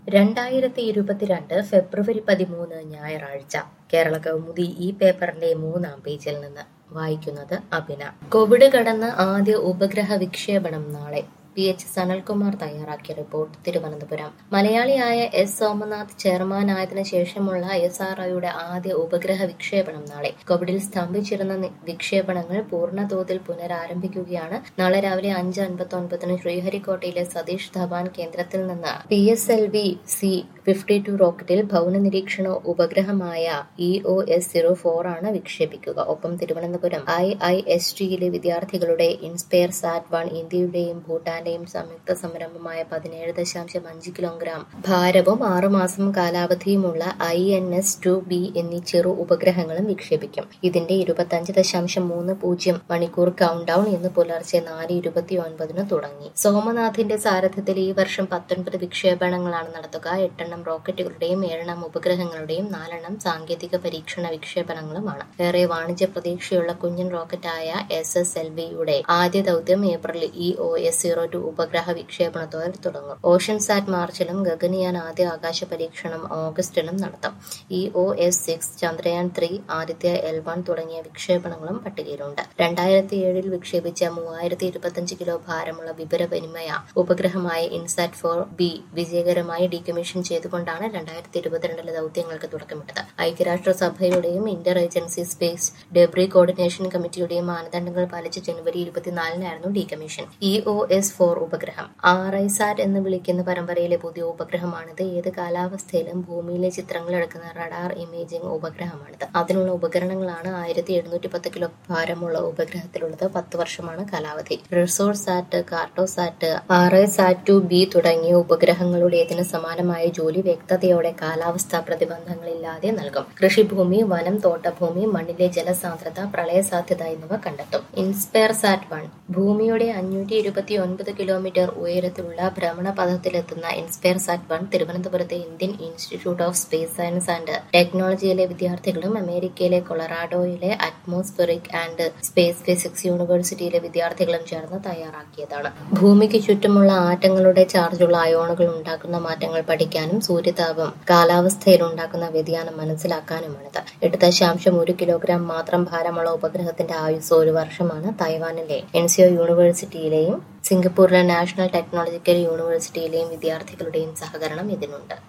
രണ്ടായിരത്തി ഇരുപത്തിരണ്ട് ഫെബ്രുവരി പതിമൂന്ന് ഞായറാഴ്ച കേരള കൗമുദി ഈ പേപ്പറിന്റെ മൂന്നാം പേജിൽ നിന്ന് വായിക്കുന്നത് അഭിന കോവിഡ് കടന്ന് ആദ്യ ഉപഗ്രഹ വിക്ഷേപണം നാളെ പി എച്ച് സനൽകുമാർ തയ്യാറാക്കിയ റിപ്പോർട്ട് തിരുവനന്തപുരം മലയാളിയായ എസ് സോമനാഥ് ചെയർമാനായതിനു ശേഷമുള്ള എസ് ആർ ഒയുടെ ആദ്യ ഉപഗ്രഹ വിക്ഷേപണം നാളെ കോവിഡിൽ സ്തംഭിച്ചിരുന്ന നി- വിക്ഷേപണങ്ങൾ പൂർണ്ണതോതിൽ പുനരാരംഭിക്കുകയാണ് നാളെ രാവിലെ അഞ്ച് അൻപത്തി ഒൻപതിന് ശ്രീഹരിക്കോട്ടയിലെ സതീഷ് ധവാൻ കേന്ദ്രത്തിൽ നിന്ന് P S L V C fifty two റോക്കറ്റിൽ ഭൗന നിരീക്ഷണ ഉപഗ്രഹമായ E O S zero four ആണ് വിക്ഷേപിക്കുക ഒപ്പം തിരുവനന്തപുരം ഐ ഐ എസ് ടിയിലെ വിദ്യാർത്ഥികളുടെ ഇൻസ്പയർ സാറ്റ് വൺ ഇന്ത്യയുടെയും ഭൂട്ടാന്റെയും സംയുക്ത സംരംഭമായ പതിനേഴ് ദശാംശം അഞ്ച് കിലോഗ്രാം ഭാരവും ആറുമാസം കാലാവധിയുമുള്ള I N S two B എന്നീ ചെറു ഉപഗ്രഹങ്ങളും വിക്ഷേപിക്കും ഇതിന്റെ ഇരുപത്തഞ്ച് ദശാംശം മൂന്ന് പൂജ്യം മണിക്കൂർ കൗണ്ട് ഡൌൺ ഇന്ന് പുലർച്ചെ നാല് ഇരുപത്തി ഒൻപതിന് തുടങ്ങി സോമനാഥിന്റെ സാരഥ്യത്തിൽ ഈ വർഷം പത്തൊൻപത് വിക്ഷേപണങ്ങളാണ് നടത്തുക എട്ടെണ്ണം റോക്കറ്റുകളുടെയും ഏഴെണ്ണം ഉപഗ്രഹങ്ങളുടെയും നാലെണ്ണം സാങ്കേതിക പരീക്ഷണ വിക്ഷേപണങ്ങളുമാണ് ഏറെ വാണിജ്യ പ്രതീക്ഷയുള്ള കുഞ്ഞൻ റോക്കറ്റായ എസ് എസ് എൽ വിയുടെ ആദ്യ ദൗത്യം April E O S zero two ഉപഗ്രഹ വിക്ഷേപണത്തോടെ തുടങ്ങും ഓഷൻ സാറ്റ് മാർച്ചിലും ഗഗൻയാൻ ആദ്യ ആകാശ പരീക്ഷണം ഓഗസ്റ്റിലും നടത്തും E O S six Chandrayaan three Aditya L one തുടങ്ങിയ വിക്ഷേപണങ്ങളും പട്ടികയിലുണ്ട് രണ്ടായിരത്തി ഏഴിൽ വിക്ഷേപിച്ച മൂവായിരത്തി ഇരുപത്തിയഞ്ച് കിലോ ഭാരമുള്ള വിവരവിനിമയ ഉപഗ്രഹമായ ഇൻസാറ്റ് ഫോർ ബി വിജയകരമായി ഡീകമ്മീഷൻ ചെയ്തുകൊണ്ടാണ് രണ്ടായിരത്തി ഇരുപത്തിരണ്ടിലെ ദൗത്യങ്ങൾക്ക് തുടക്കമിട്ടത് ഐക്യരാഷ്ട്രസഭയുടെയും inter agency space debris coordination കമ്മിറ്റിയുടെയും മാനദണ്ഡങ്ങൾ പാലിച്ച് ജനുവരി ഇരുപത്തിനാലിനായിരുന്നു decommission E O S four ഉപഗ്രഹം ആർ ഐ സാറ്റ് എന്ന് വിളിക്കുന്ന പരമ്പരയിലെ പുതിയ ഉപഗ്രഹമാണിത് ഏത് കാലാവസ്ഥയിലും ഭൂമിയിലെ ചിത്രങ്ങൾ എടുക്കുന്ന റഡാർ ഇമേജിംഗ് ഉപഗ്രഹമാണിത് അതിനുള്ള ഉപകരണങ്ങളാണ് ആയിരത്തി എഴുന്നൂറ്റി പത്ത് കിലോ ഭാരമുള്ള ഉപഗ്രഹത്തിലുള്ളത് പത്ത് വർഷമാണ് കാലാവധി Resourcesat Cartosat R I sat two B തുടങ്ങിയ ഉപഗ്രഹങ്ങളുടേതിന് സമാനമായ ജോലി വ്യക്തതയോടെ കാലാവസ്ഥാ പ്രതിബന്ധങ്ങളില്ലാതെ നൽകും കൃഷിഭൂമി വനം തോട്ടഭൂമി മണ്ണിലെ ജലസാന്ദ്രത പ്രളയ സാധ്യത എന്നിവ കണ്ടെത്തും ഇൻസ്പയർ സാറ്റ് വൺ ഭൂമിയുടെ അഞ്ഞൂറ്റി ഇരുപത്തി ഒൻപത് കിലോമീറ്റർ ഉയരത്തിലുള്ള ഭ്രമണപഥത്തിലെത്തുന്ന ഇൻസ്പയർ സാറ്റ് വൺ തിരുവനന്തപുരത്തെ Indian institute of space science and ടെക്നോളജിയിലെ വിദ്യാർത്ഥികളും അമേരിക്കയിലെ കൊളറാഡോയിലെ അറ്റ്മോസ്ഫിറിക് ആൻഡ് സ്പേസ് ഫിസിക്സ് യൂണിവേഴ്സിറ്റിയിലെ വിദ്യാർത്ഥികളും ചേർന്ന് തയ്യാറാക്കിയതാണ് ഭൂമിക്ക് ചുറ്റുമുള്ള ആറ്റങ്ങളുടെ ചാർജുള്ള അയോണുകൾ ഉണ്ടാക്കുന്ന മാറ്റങ്ങൾ പഠിക്കാനും സൂര്യതാപം കാലാവസ്ഥയിൽ ഉണ്ടാക്കുന്ന വ്യതിയാനം മനസ്സിലാക്കാനുമാണിത് എട്ട് ദശാംശം ഒരു കിലോഗ്രാം മാത്രം ഭാരമുള്ള ഉപഗ്രഹത്തിന്റെ ആയുസ് ഒരു വർഷമാണ് തായ്വാനിലെ എൻസിഒ യൂണിവേഴ്സിറ്റിയിലെയും സിംഗപ്പൂരിലെ നാഷണൽ ടെക്നോളജിക്കൽ യൂണിവേഴ്സിറ്റിയിലെയും വിദ്യാർത്ഥികളുടെയും സഹകരണം ഇതിനുണ്ട്